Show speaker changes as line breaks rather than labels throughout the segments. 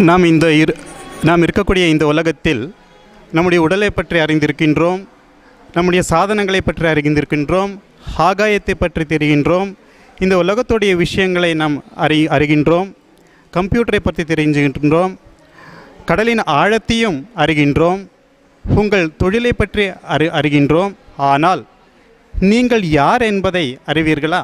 நாம் இந்த இரு நாம் இருக்கக்கூடிய இந்த உலகத்தில் நம்முடைய உடலை பற்றி அறிந்திருக்கின்றோம் நம்முடைய சாதனங்களை பற்றி அறிந்திருக்கின்றோம் ஆகாயத்தை பற்றி தெரிகின்றோம் இந்த உலகத்துடைய விஷயங்களை நாம் அறி அறிகின்றோம் கம்ப்யூட்டரை பற்றி தெரிஞ்சுகின்றோம் கடலின் ஆழத்தையும் அறிகின்றோம் உங்கள் தொழிலை பற்றி அறி அறிகின்றோம் ஆனால் நீங்கள் யார் என்பதை அறிவீர்களா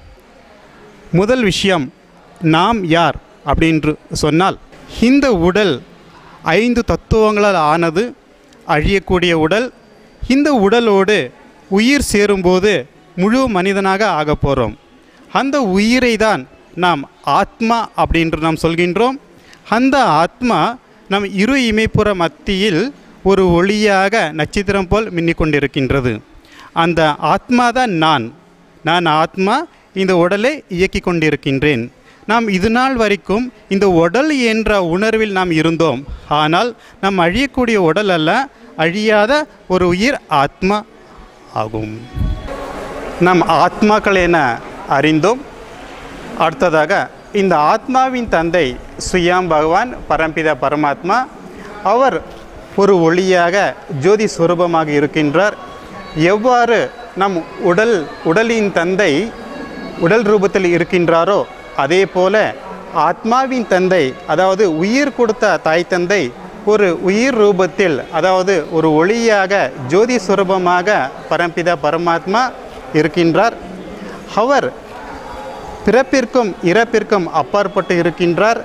முதல் விஷயம் நாம் யார் அப்படின்று சொன்னால் இந்த உடல் ஐந்து தத்துவங்களால் ஆனது அழியக்கூடிய உடல் இந்த உடலோடு உயிர் சேரும்போது முழு மனிதனாக ஆக போகிறோம் அந்த உயிரை தான் நாம் ஆத்மா அப்படின்று நாம் சொல்கின்றோம் அந்த ஆத்மா நம் இரு இமைப்புற மத்தியில் ஒரு ஒளியாக நட்சத்திரம் போல் மின்னிக் கொண்டிருக்கின்றது அந்த ஆத்மா தான் நான் நான் ஆத்மா இந்த உடலை இயக்கி கொண்டிருக்கின்றேன் நாம் இது நாள் வரைக்கும் இந்த உடல் என்ற உணர்வில் நாம் இருந்தோம் ஆனால் நாம் அழியக்கூடிய உடல் அல்ல அழியாத ஒரு உயிர் ஆத்மா ஆகும் நம் ஆத்மாக்கள் என அறிந்தோம் அடுத்ததாக இந்த ஆத்மாவின் தந்தை சுயாம் பகவான் பரம்பிதா பரமாத்மா அவர் ஒரு ஒளியாக ஜோதி சுரூபமாக இருக்கின்றார் எவ்வாறு நம் உடல் உடலின் தந்தை உடல் ரூபத்தில் இருக்கின்றாரோ அதே போல ஆத்மாவின் தந்தை அதாவது உயிர் கொடுத்த தாய் தந்தை ஒரு உயிர் ரூபத்தில் அதாவது ஒரு ஒளியாக ஜோதி சுரூபமாக பரம்பிதா பரமாத்மா இருக்கின்றார் அவர் பிறப்பிற்கும் இறப்பிற்கும் அப்பாற்பட்டு இருக்கின்றார்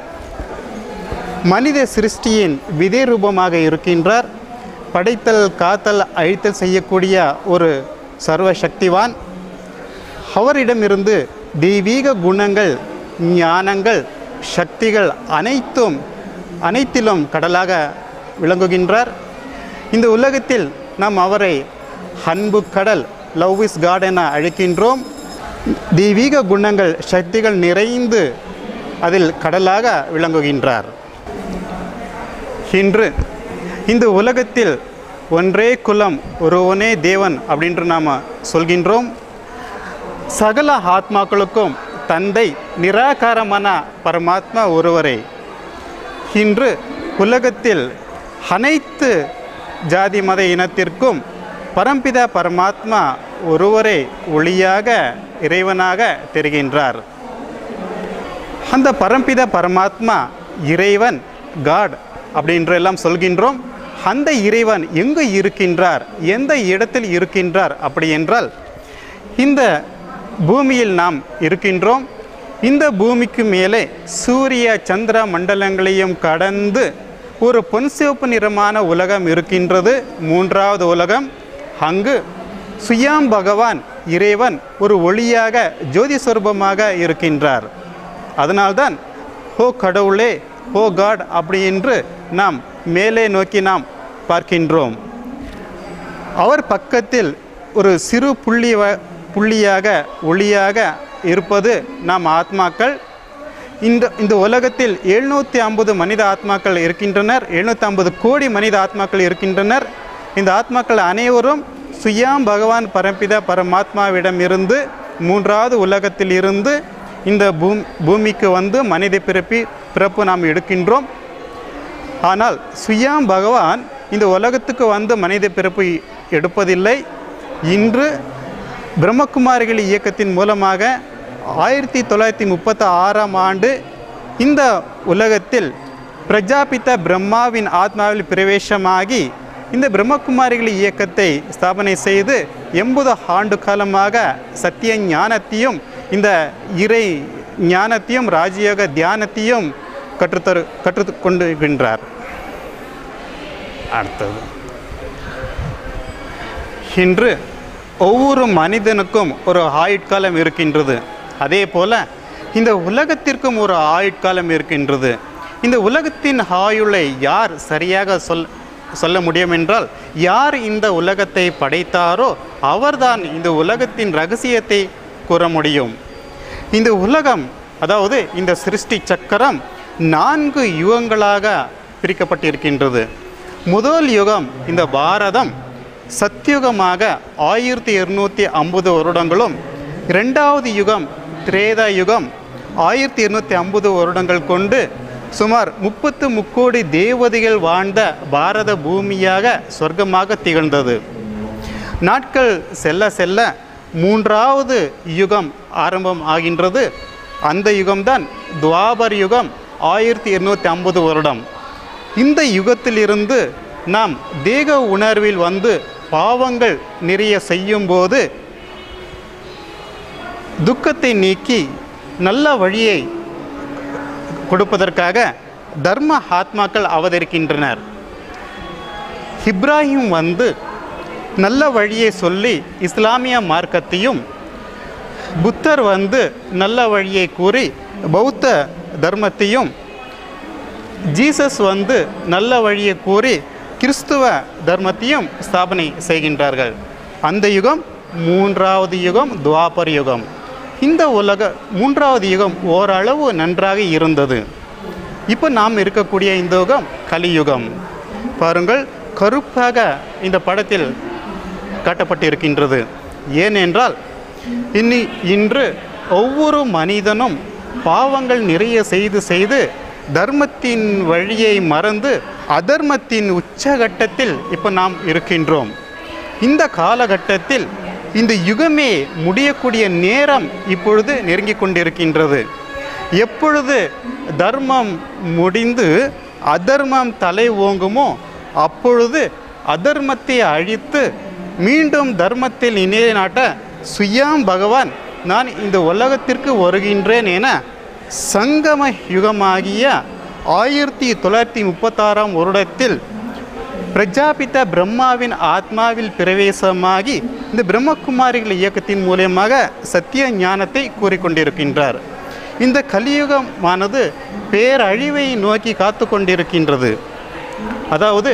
மனித சிருஷ்டியின் விதை ரூபமாக இருக்கின்றார் படைத்தல் காத்தல் அழித்தல் செய்யக்கூடிய ஒரு சர்வ சக்திவான் அவரிடமிருந்து தெய்வீக குணங்கள் ஞானங்கள் சக்திகள் அனைத்தும் அனைத்திலும் கடலாக விளங்குகின்றார் இந்த உலகத்தில் நாம் அவரை அன்பு கடல் லவ் இஸ் காட் என அழைக்கின்றோம் தெய்வீக குணங்கள் சக்திகள் நிறைந்து அதில் கடலாக விளங்குகின்றார் இன்று இந்த உலகத்தில் ஒன்றே குலம் ஒருவனே தேவன் அப்படின்று நாம் சொல்கின்றோம் சகல ஆத்மாக்களுக்கும் தந்தை நிராகாரமான பரமாத்மா ஒருவரே இன்று உலகத்தில் அனைத்து ஜாதி மத இனத்திற்கும் பரம்பிதா பரமாத்மா ஒருவரே ஒளியாக இறைவனாக தெரிகின்றார் அந்த பரம்பிதா பரமாத்மா இறைவன் காட் அப்படின்றெல்லாம் சொல்கின்றோம் அந்த இறைவன் எங்கு இருக்கின்றார் எந்த இடத்தில் இருக்கின்றார் அப்படி என்றால் இந்த பூமியில் நாம் இருக்கின்றோம் இந்த பூமிக்கு மேலே சூரிய சந்திர மண்டலங்களையும் கடந்து ஒரு பொன் சிவப்பு நிறமான உலகம் இருக்கின்றது மூன்றாவது உலகம் அங்கு சுயாம் பகவான் இறைவன் ஒரு ஒளியாக ஜோதி சொரூபமாக இருக்கின்றார் அதனால்தான் ஓ கடவுளே ஓ காட் அப்படி என்று நாம் மேலே நோக்கி நாம் பார்க்கின்றோம் அவர் பக்கத்தில் ஒரு சிறு புள்ளி வ- புள்ளியாக ஒளியாக இருப்பது நாம் ஆத்மாக்கள் இந்த இந்த உலகத்தில் எழுநூற்றி ஐம்பது மனித ஆத்மாக்கள் இருக்கின்றனர் எழுநூற்றி ஐம்பது கோடி மனித ஆத்மாக்கள் இருக்கின்றனர் இந்த ஆத்மாக்கள் அனைவரும் சுயாம் பகவான் பரம்பிதா பரமாத்மாவிடம் இருந்து மூன்றாவது உலகத்தில் இருந்து இந்த பூம் பூமிக்கு வந்து மனித பிறப்பி பிறப்பு நாம் எடுக்கின்றோம் ஆனால் சுயாம் பகவான் இந்த உலகத்துக்கு வந்து மனித பிறப்பு எடுப்பதில்லை இன்று பிரம்மகுமாரிகள் இயக்கத்தின் மூலமாக ஆயிரத்தி தொள்ளாயிரத்தி முப்பத்தி ஆறாம் ஆண்டு இந்த உலகத்தில் பிரஜாபித்த பிரம்மாவின் ஆத்மாவில் பிரவேசமாகி இந்த பிரம்மகுமாரிகள் இயக்கத்தை ஸ்தாபனை செய்து எண்பது ஆண்டு காலமாக சத்திய ஞானத்தையும் இந்த இறை ஞானத்தையும் ராஜயோக தியானத்தையும் கற்றுத்தரு கற்றுக் கொண்டிருக்கின்றார் அடுத்தது இன்று ஒவ்வொரு மனிதனுக்கும் ஒரு ஆயுட்காலம் இருக்கின்றது அதே போல இந்த உலகத்திற்கும் ஒரு ஆயுட்காலம் இருக்கின்றது இந்த உலகத்தின் ஆயுளை யார் சரியாக சொல் சொல்ல முடியும் என்றால் யார் இந்த உலகத்தை படைத்தாரோ அவர்தான் இந்த உலகத்தின் ரகசியத்தை கூற முடியும் இந்த உலகம் அதாவது இந்த சிருஷ்டி சக்கரம் நான்கு யுகங்களாக பிரிக்கப்பட்டிருக்கின்றது முதல் யுகம் இந்த பாரதம் சத்யுகமாக ஆயிரத்தி இருநூற்றி ஐம்பது வருடங்களும் இரண்டாவது யுகம் திரேதா யுகம் ஆயிரத்தி இருநூற்றி ஐம்பது வருடங்கள் கொண்டு சுமார் முப்பத்து முக்கோடி தேவதைகள் வாழ்ந்த பாரத பூமியாக சொர்க்கமாக திகழ்ந்தது நாட்கள் செல்ல செல்ல மூன்றாவது யுகம் ஆரம்பம் ஆகின்றது அந்த யுகம்தான் துவாபர் யுகம் ஆயிரத்தி இருநூற்றி ஐம்பது வருடம் இந்த யுகத்திலிருந்து நாம் தேக உணர்வில் வந்து பாவங்கள் நிறைய செய்யும்போது துக்கத்தை நீக்கி நல்ல வழியை கொடுப்பதற்காக தர்ம ஆத்மாக்கள் அவதரிக்கின்றனர் இப்ராஹிம் வந்து நல்ல வழியை சொல்லி இஸ்லாமிய மார்க்கத்தையும் புத்தர் வந்து நல்ல வழியை கூறி பௌத்த தர்மத்தையும் ஜீசஸ் வந்து நல்ல வழியை கூறி கிறிஸ்துவ தர்மத்தையும் ஸ்தாபனை செய்கின்றார்கள் அந்த யுகம் மூன்றாவது யுகம் துவாபர் யுகம் இந்த உலக மூன்றாவது யுகம் ஓரளவு நன்றாக இருந்தது இப்போ நாம் இருக்கக்கூடிய இந்த யுகம் கலியுகம் பாருங்கள் கருப்பாக இந்த படத்தில் காட்டப்பட்டிருக்கின்றது ஏனென்றால் இன்னி இன்று ஒவ்வொரு மனிதனும் பாவங்கள் நிறைய செய்து செய்து தர்மத்தின் வழியை மறந்து அதர்மத்தின் உச்சகட்டத்தில் இப்போ நாம் இருக்கின்றோம் இந்த காலகட்டத்தில் இந்த யுகமே முடியக்கூடிய நேரம் இப்பொழுது நெருங்கிக் கொண்டிருக்கின்றது எப்பொழுது தர்மம் முடிந்து அதர்மம் தலை ஓங்குமோ அப்பொழுது அதர்மத்தை அழித்து மீண்டும் தர்மத்தில் நிலைநாட்ட சுயாம் பகவான் நான் இந்த உலகத்திற்கு வருகின்றேன் என சங்கம யுகமாகிய ஆயிரத்தி தொள்ளாயிரத்தி முப்பத்தாறாம் வருடத்தில் பிரஜாபித பிரம்மாவின் ஆத்மாவில் பிரவேசமாகி இந்த பிரம்மகுமாரிகள் இயக்கத்தின் மூலியமாக சத்திய ஞானத்தை கூறிக்கொண்டிருக்கின்றார் இந்த கலியுகமானது பேரழிவை நோக்கி காத்து கொண்டிருக்கின்றது அதாவது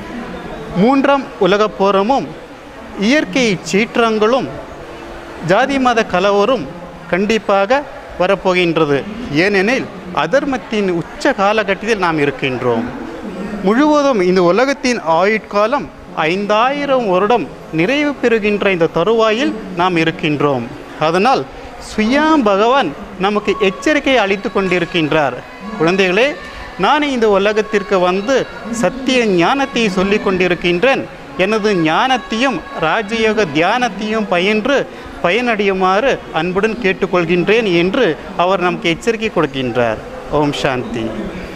மூன்றாம் உலகப் போரமும் இயற்கை சீற்றங்களும் ஜாதி மத கலவரும் கண்டிப்பாக வரப்போகின்றது ஏனெனில் அதர்மத்தின் உச்ச காலகட்டத்தில் நாம் இருக்கின்றோம் முழுவதும் இந்த உலகத்தின் ஆயுட்காலம் ஐந்தாயிரம் வருடம் நிறைவு பெறுகின்ற இந்த தருவாயில் நாம் இருக்கின்றோம் அதனால் சுயாம் பகவான் நமக்கு எச்சரிக்கை அளித்து கொண்டிருக்கின்றார் குழந்தைகளே நான் இந்த உலகத்திற்கு வந்து சத்திய ஞானத்தை சொல்லிக் கொண்டிருக்கின்றேன் எனது ஞானத்தையும் ராஜயோக தியானத்தையும் பயின்று பயனடையுமாறு அன்புடன் கேட்டுக்கொள்கின்றேன் என்று அவர் நமக்கு எச்சரிக்கை கொடுக்கின்றார் ஓம் சாந்தி